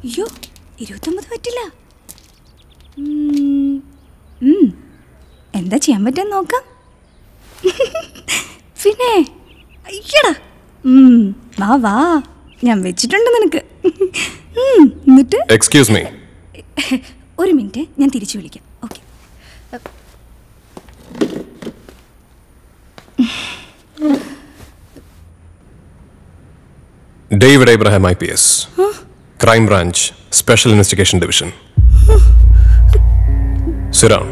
അയ്യോ ഇരുപത്തൊമ്പത് പറ്റില്ല ഉം, ഉം, എന്താ ചെയ്യാൻ പറ്റുമെന്ന് നോക്കാം പിന്നെ അയ്യടാ ഉം, വാ വാ ഞാൻ വെച്ചിട്ടുണ്ട് നിനക്ക് ഉം, എന്നിട്ട് എക്സ്ക്യൂസ് മീ ഒരു മിനിറ്റ് ഞാൻ തിരിച്ചു വിളിക്കാം okay David Abraham I P S crime branch special investigation division സിറാം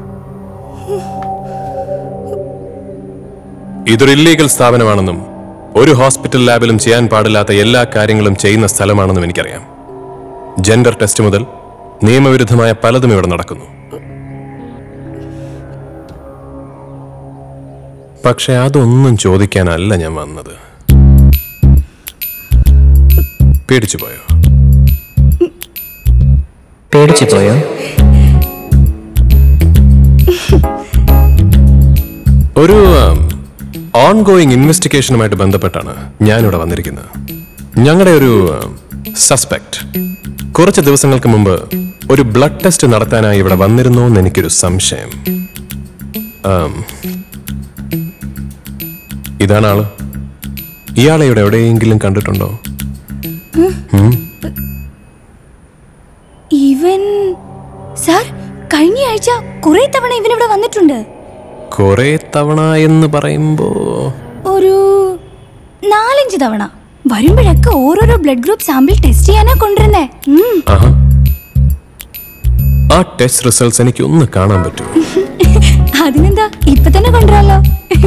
ഇതൊരു ഇല്ലീഗൽ സ്ഥാപനമാണെന്നും ഒരു ഹോസ്പിറ്റൽ ലാബിലും ചെയ്യാൻ പാടില്ലാത്ത എല്ലാ കാര്യങ്ങളും ചെയ്യുന്ന സ്ഥലമാണെന്നും എനിക്കറിയാം ജെൻഡർ ടെസ്റ്റ് മുതൽ നിയമവിരുദ്ധമായ പലതും ഇവിടെ നടക്കുന്നു പക്ഷെ അതൊന്നും ചോദിക്കാനല്ല ഞാൻ വന്നത് പേടിച്ചു പോയോ പേടിച്ചു പോയോ ഒരു ഓൺ ഗോയിങ് ഇൻവെസ്റ്റിഗേഷനുമായിട്ട് ബന്ധപ്പെട്ടാണ് ഞാനിവിടെ വന്നിരിക്കുന്നത് ഞങ്ങളുടെ ഒരു സസ്പെക്ട് കുറച്ച് ദിവസങ്ങൾക്ക് മുമ്പ് ഒരു ബ്ലഡ് ടെസ്റ്റ് നടത്താനായി ഇവിടെ വന്നിരുന്നോ എന്ന് എനിക്കൊരു സംശയം ആം, ഇതാണ് ആള് ഇയാളെ ഇവിടെ എവിടെയെങ്കിലും കണ്ടിട്ടുണ്ടോ ഉം? ഇവൻ സാർ കഴിഞ്ഞ ആഴ്ച കുറെ തവണ ഇവൻ ഇവിടെ വന്നിട്ടുണ്ട് കുറെ തവണ എന്ന് പറയുമ്പോ ഒരു നാലഞ്ച് തവണ വരുമ്പോഴൊക്കെ ഓരോരോ ബ്ലഡ് ഗ്രൂപ്പ് സാമ്പിൾ ടെസ്റ്റ് ചെയ്യാനാ കൊണ്ടുവരുന്നേ ഉം. ആഹാ ആ ടെസ്റ്റ് റിസൾട്ട്സ് എനിക്ക് ഒന്ന് കാണാൻ പറ്റുമോ അതിനെന്താ ഇപ്പൊ തന്നെ കൊണ്ടുവരാലോ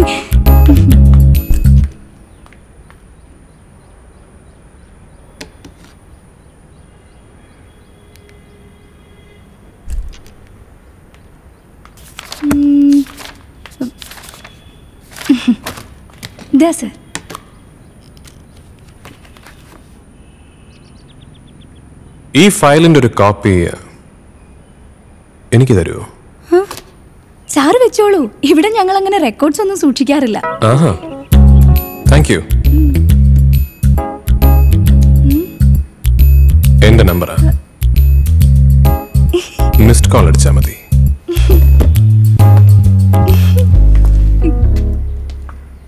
ഉം. ദാ സർ ഈ ഫയലിന്റെ ഒരു കോപ്പി എനിക്ക് തരുമോ സാറ് വെച്ചോളൂ ഇവിടെ ഞങ്ങൾ അങ്ങനെ റെക്കോർഡ്സ് ഒന്നും സൂക്ഷിക്കാറില്ല ആഹാ താങ്ക് യു എന്റെ നമ്പറാ മിസ്ഡ് കോൾ അടിച്ചാൽ മതി